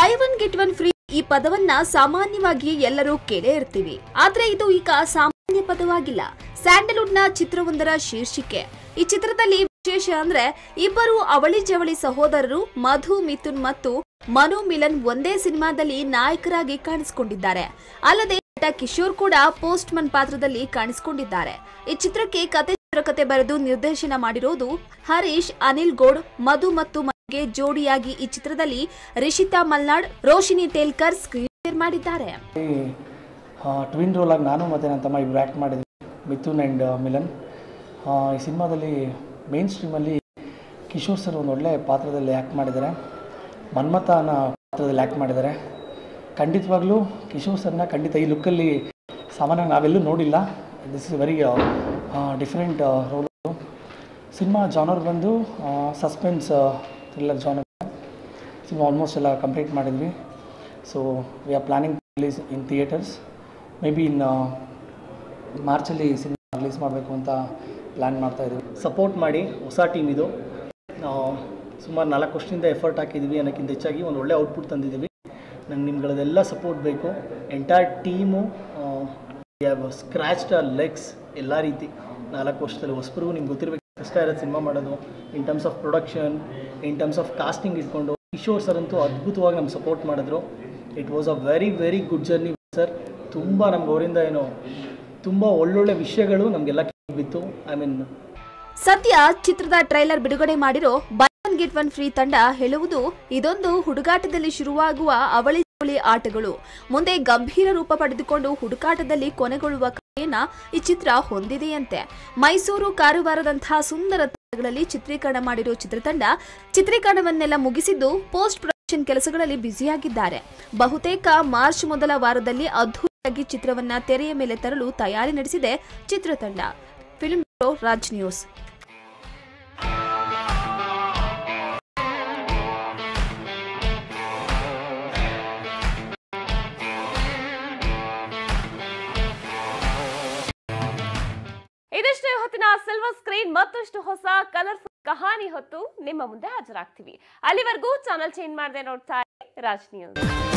by one get one free ಈ ಪದವನ್ನ ಸಾಮಾನ್ಯವಾಗಿ ಎಲ್ಲರೂ ಕೇಳೇ ಇರ್ತೀವಿ ಆದ್ರೆ ಇದು ಈಗ ಸಾಮಾನ್ಯ ಪದವಾಗಿಲ್ಲ ಸ್ಯಾಂಡಲ್ವುಡ್ ನ ಚಿತ್ರವೊಂದರ ಶೀರ್ಷಿಕೆ ಈ ಚಿತ್ರದಲ್ಲಿ ವಿಶೇಷ ಅಂದ್ರೆ ಇಬ್ಬರು ಅವಳಿ ಜವಳಿ ಸಹೋದರರು ಮಧು ಮಿಥುನ್ ಮತ್ತು ಮನು ಮಿಲನ್ ಒಂದೇ ಸಿನಿಮಾದಲ್ಲಿ ನಾಯಕರಾಗಿ ಕಾಣಿಸಿಕೊಂಡಿದ್ದಾರೆ ಅಲ್ಲದೆ ನಟ ಕಿಶೋರ್ ಕೂಡ ಪೋಸ್ಟ್ ಮನ್ ಪಾತ್ರದಲ್ಲಿ ಕಾಣಿಸಿಕೊಂಡಿದ್ದಾರೆ ಈ ಚಿತ್ರಕ್ಕೆ ಕತೆ ಚಿತ್ರಕತೆ ಬರೆದು ನಿರ್ದೇಶನ ಮಾಡಿರೋದು ಹರೀಶ್ ಅನಿಲ್ ಗೌಡ್ ಮಧು ಮತ್ತು ಮನುಗೆ ಜೋಡಿಯಾಗಿ ಈ ಚಿತ್ರದಲ್ಲಿ ರಿಷಿತಾ ಮಲ್ನಾಡ್ ರೋಶಿನಿ ಟೇಲ್ಕರ್ ಸ್ಕ್ರೀನ್ ಮಾಡಿದ್ದಾರೆ ಟ್ವಿನ್ ರೋಲಾಗಿ ನಾನು ಮತ್ತು ನನ್ನ ತಮ್ಮ ಇಬ್ಬರು ಆ್ಯಕ್ಟ್ ಮಾಡಿದ್ವಿ ಮಿಥುನ್ ಆ್ಯಂಡ್ ಮಿಲನ್ ಆ, ಈ ಸಿನಿಮಾದಲ್ಲಿ ಮೇನ್ ಸ್ಟ್ರೀಮಲ್ಲಿ ಕಿಶೋರ್ ಸರ್ ಒಂದು ಒಳ್ಳೆ ಪಾತ್ರದಲ್ಲಿ ಆ್ಯಕ್ಟ್ ಮಾಡಿದ್ದಾರೆ ಮನ್ಮಥ ಅನ್ನೋ ಪಾತ್ರದಲ್ಲಿ ಆ್ಯಕ್ಟ್ ಮಾಡಿದ್ದಾರೆ ಖಂಡಿತವಾಗ್ಲೂ ಕಿಶೋರ್ ಸರ್ನ ಖಂಡಿತ ಈ ಲುಕ್ಕಲ್ಲಿ ಸಾಮಾನ್ಯವಾಗಿ ನಾವೆಲ್ಲೂ ನೋಡಿಲ್ಲ this is very different role cinema genre ಬಂದು suspense thriller genre cinema almost ಎಲ್ಲ ಕಂಪ್ಲೀಟ್ ಮಾಡಿದ್ವಿ so we are planning release in theatres maybe in ಮಾರ್ಚಲ್ಲಿ ಸಿನಿಮಾ ರಿಲೀಸ್ ಮಾಡಬೇಕು ಅಂತ ಪ್ಲ್ಯಾನ್ ಮಾಡ್ತಾಯಿದ್ವಿ ಸಪೋರ್ಟ್ ಮಾಡಿ ಹೊಸ ಟೀಮ್ ಇದು ಸುಮಾರು ನಾಲ್ಕು ವರ್ಷದಿಂದ ಎಫರ್ಟ್ ಹಾಕಿದ್ವಿ ಅನ್ನೋಕ್ಕಿಂತ ಹೆಚ್ಚಾಗಿ ಒಂದು ಒಳ್ಳೆ ಔಟ್ಪುಟ್ ತಂದಿದ್ದೀವಿ ನಂಗೆ ನಿಮ್ಗಳದೆಲ್ಲ ಸಪೋರ್ಟ್ ಬೇಕು ಎಂಟೈರ್ ಟೀಮು ಸ್ಕ್ರ್ಯಾಚ್ಡ್ ಲೆಗ್ಸ್ ಎಲ್ಲ ರೀತಿ ನಾಲ್ಕು ವರ್ಷದಲ್ಲಿ ಹೊಸಬ್ರಿಗೂ ನಿಮ್ಗೆ ಗೊತ್ತಿರಬೇಕು ಕಷ್ಟ ಇರೋದು ಸಿನಿಮಾ ಮಾಡೋದು in terms of production in terms of casting ಇಟ್ಕೊಂಡು ಕಿಶೋರ್ ಸರ್ ಅಂತೂ ಅದ್ಭುತವಾಗಿ ನಮ್ಗೆ ಸಪೋರ್ಟ್ ಮಾಡಿದ್ರು it was a very very good journey sir ತುಂಬ ನಮ್ಗೆ ಅವರಿಂದ ಏನು ತುಂಬ ಒಳ್ಳೊಳ್ಳೆ ವಿಷಯಗಳು ನಮಗೆಲ್ಲ ಬಿತ್ತು ಐ ಮೀನ್ ಸದ್ಯ ಚಿತ್ರದ ಟ್ರೈಲರ್ ಬಿಡುಗಡೆ ಮಾಡಿರೋ buy one get one free ತಂಡ ಹೇಳುವುದು ಇದೊಂದು ಹುಡುಗಾಟದಲ್ಲಿ ಶುರುವಾಗುವ ಅವಳಿ ಜವಳಿ ಆಟಗಳು ಮುಂದೆ ಗಂಭೀರ ರೂಪ ಪಡೆದುಕೊಂಡು ಹುಡುಕಾಟದಲ್ಲಿ ಕೊನೆಗೊಳ್ಳುವ ಕಥೆಯನ್ನ ಈ ಚಿತ್ರ ಹೊಂದಿದೆಯಂತೆ ಮೈಸೂರು ಕಾರವಾರದಂತಹ ಸುಂದರ ತಾಣಗಳಲ್ಲಿ ಚಿತ್ರೀಕರಣ ಮಾಡಿರೋ ಚಿತ್ರತಂಡ ಚಿತ್ರೀಕರಣವನ್ನೆಲ್ಲ ಮುಗಿಸಿದ್ದು ಪೋಸ್ಟ್ ಪ್ರೊಡಕ್ಷನ್ ಕೆಲಸಗಳಲ್ಲಿ ಬ್ಯುಸಿಯಾಗಿದ್ದಾರೆ ಬಹುತೇಕ ಮಾರ್ಚ್ ಮೊದಲ ವಾರದಲ್ಲಿ ಅದ್ಧೂರಿಯಾಗಿ ಚಿತ್ರವನ್ನ ತೆರೆಯ ಮೇಲೆ ತರಲು ತಯಾರಿ ನಡೆಸಿದೆ ಚಿತ್ರತಂಡ ಫಿಲ್ಮ್ ಬ್ಯೂರೋ ರಾಜ್ ನ್ಯೂಸ್ ಇದಷ್ಟೇ ಹೊತ್ತಿನ ಸಿಲ್ವರ್ ಸ್ಕ್ರೀನ್ ಮತ್ತಷ್ಟು ಹೊಸ ಕಲರ್ಫುಲ್ ಕಹಾನಿ ಹೊತ್ತು ನಿಮ್ಮ ಮುಂದೆ ಹಾಜರಾಗ್ತೀವಿ ಅಲ್ಲಿವರೆಗೂ ಚಾನಲ್ ಚೇಂಜ್ ಮಾಡದೆ ನೋಡ್ತಾ ಇರಿ ರಾಜ್ ನ್ಯೂಸ್